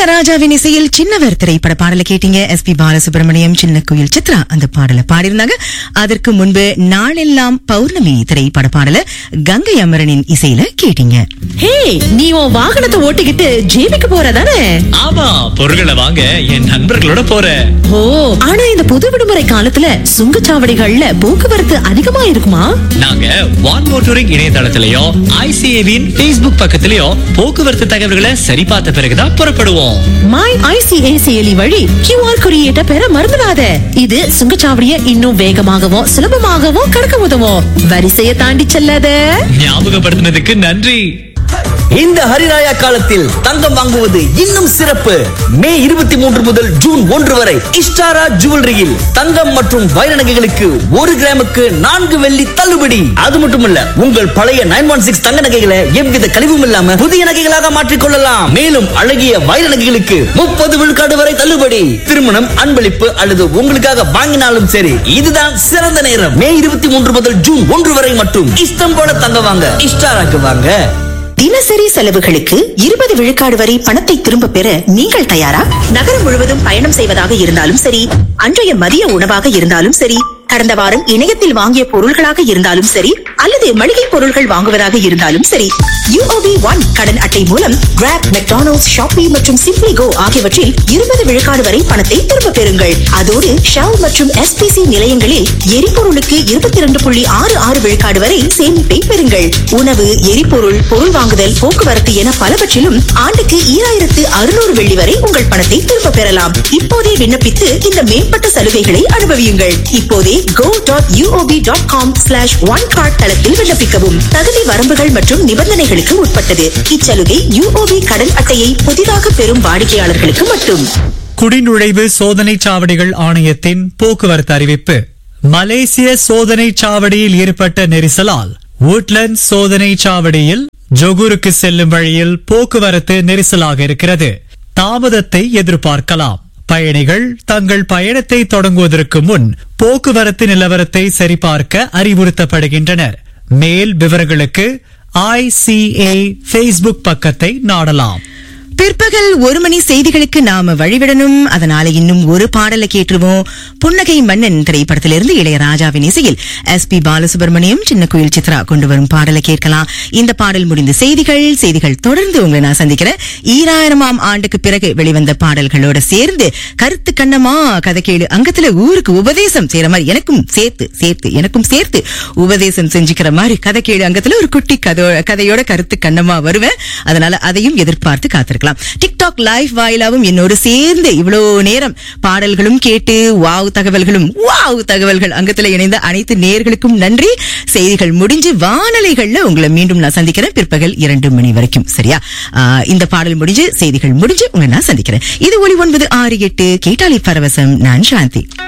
இளையராஜாவின் இசையில் சின்னவர் திரைப்பட பாடலை கேட்டீங்க எஸ் பி பாலசுப்ரமணியம் சின்ன குயில் சித்ரா அந்த பாடலை பாடியிருந்தாங்க அதற்கு முன்பு நாளெல்லாம் பௌர்ணமி திரைப்பட பாடல கங்கை அமரனின் இசையில கேட்டீங்க ஹே நீ உன் வாகனத்தை ஓட்டிக்கிட்டு ஜேபிக்கு போறதானே ஆமா பொருட்களை வாங்க என் நண்பர்களோட போறேன் ஓ ஆனா இந்த பொது விடுமுறை காலத்துல சுங்கச்சாவடிகள்ல போக்குவரத்து அதிகமா இருக்குமா நாங்க வான் மோட்டோரிங் இணையதளத்திலயும் ஐசிஏவின் Facebook பக்கத்திலயும் போக்குவரத்து தகவல்களை சரி பார்த்த பிறகுதான் புறப்படுவோம் மை ஐசிஏ செயலி வழி கியூஆர் குறியீட்டை பெற மறந்துடாத இது சுங்கச்சாவடியை இன்னும் வேகமாகவும் சுலபமாகவும் கடக்க உதவும் வரிசையை தாண்டி செல்லாத ஞாபகப்படுத்தினதுக்கு நன்றி இந்த ஹரிராயா காலத்தில் தங்கம் வாங்குவது இன்னும் சிறப்பு மே இருபத்தி மூன்று முதல் ஜூன் ஒன்று வரை இஷ்டாரா ஜுவல்லரியில் தங்கம் மற்றும் வைர நகைகளுக்கு ஒரு கிராமுக்கு நான்கு வெள்ளி தள்ளுபடி அது மட்டுமல்ல உங்கள் பழைய நைன் ஒன் சிக்ஸ் தங்க நகைகளை எவ்வித கழிவும் இல்லாம புதிய நகைகளாக மாற்றிக் கொள்ளலாம் மேலும் அழகிய வைர நகைகளுக்கு முப்பது விழுக்காடு வரை தள்ளுபடி திருமணம் அன்பளிப்பு அல்லது உங்களுக்காக வாங்கினாலும் சரி இதுதான் சிறந்த நேரம் மே இருபத்தி மூன்று முதல் ஜூன் ஒன்று வரை மட்டும் இஷ்டம் போல தங்க வாங்க இஷ்டாராக்கு வாங்க தினசரி செலவுகளுக்கு இருபது விழுக்காடு வரை பணத்தை திரும்ப பெற நீங்கள் தயாரா நகரம் முழுவதும் பயணம் செய்வதாக இருந்தாலும் சரி அன்றைய மதிய உணவாக இருந்தாலும் சரி கடந்த வாரம் இணையத்தில் வாங்கிய பொருள்களாக இருந்தாலும் சரி அல்லது மளிகை பொருள்கள் வாங்குவதாக இருந்தாலும் சரி யூஓபி ஒன் கடன் அட்டை மூலம் கிராப் மெக்டானல்ட்ஸ் ஷாப்பி மற்றும் சிம்ப்ளி கோ ஆகியவற்றில் இருபது விழுக்காடு வரை பணத்தை திரும்ப பெறுங்கள் அதோடு ஷெல் மற்றும் எஸ்பிசி நிலையங்களில் எரிபொருளுக்கு இருபத்தி இரண்டு புள்ளி ஆறு ஆறு விழுக்காடு வரை சேமிப்பை பெறுங்கள் உணவு எரிபொருள் பொருள் வாங்குதல் போக்குவரத்து என பலவற்றிலும் ஆண்டுக்கு ஈராயிரத்து அறுநூறு வெள்ளி வரை உங்கள் பணத்தை திரும்ப பெறலாம் இப்போதே விண்ணப்பித்து இந்த மேம்பட்ட சலுகைகளை அனுபவியுங்கள் இப்போதே go dot UOB dot com slash one card தளத்தில் விண்ணப்பிக்கவும் தகுதி வரம்புகள் மற்றும் நிபந்தனைகளுக்கு உட்பட்டது இச்சலுகை யூஓபி கடன் அட்டையை புதிதாக பெறும் வாடிக்கையாளர்களுக்கு மட்டும் குடிநுழைவு சோதனை சாவடிகள் ஆணையத்தின் போக்குவரத்து அறிவிப்பு மலேசிய சோதனை சாவடியில் ஏற்பட்ட நெரிசலால் woodland சோதனை சாவடியில் ஜொகூருக்கு செல்லும் வழியில் போக்குவரத்து நெரிசலாக இருக்கிறது தாமதத்தை எதிர்பார்க்கலாம் பயணிகள் தங்கள் பயணத்தை தொடங்குவதற்கு முன் போக்குவரத்து நிலவரத்தை சரிபார்க்க அறிவுறுத்தப்படுகின்றனர் மேல் விவரங்களுக்கு ஐசிஏ ஃபேஸ்புக் பக்கத்தை நாடலாம் பிற்பகல் ஒரு மணி செய்திகளுக்கு நாம வழிவிடணும் அதனால இன்னும் ஒரு பாடலை கேட்டுருவோம் புன்னகை மன்னன் திரைப்படத்திலிருந்து இளையராஜாவின் இசையில் எஸ் பி பாலசுப்ரமணியம் சின்ன குயில் சித்ரா கொண்டு வரும் பாடலை கேட்கலாம் இந்த பாடல் முடிந்த செய்திகள் செய்திகள் தொடர்ந்து உங்களை நான் சந்திக்கிறேன் ஈராயிரமாம் ஆண்டுக்கு பிறகு வெளிவந்த பாடல்களோட சேர்ந்து கருத்து கண்ணமா கதை கேளு அங்கத்துல ஊருக்கு உபதேசம் செய்யற மாதிரி எனக்கும் சேர்த்து சேர்த்து எனக்கும் சேர்த்து உபதேசம் செஞ்சுக்கிற மாதிரி கதை கேளு அங்கத்துல ஒரு குட்டி கதோ கதையோட கருத்து கண்ணமா வருவேன் அதனால அதையும் எதிர்பார்த்து காத்திருக்கலாம் டிக்டாக் லைவ் வாயிலாவும் என்னோடு சேர்ந்து இவ்வளவு நேரம் பாடல்களும் கேட்டு வாவ் தகவல்களும் வாவ் தகவல்கள் அங்கத்துல இணைந்த அனைத்து நேர்களுக்கும் நன்றி செய்திகள் முடிஞ்சு வானொலிகள்ல உங்களை மீண்டும் நான் சந்திக்கிறேன் பிற்பகல் இரண்டு மணி வரைக்கும் சரியா ஆஹ் இந்த பாடல் முடிஞ்சு செய்திகள் முடிஞ்சு உங்களை நான் சந்திக்கிறேன் இது ஒளி ஒன்பது ஆறு எட்டு கேட்டாலி பரவசம் நான் சாந்தி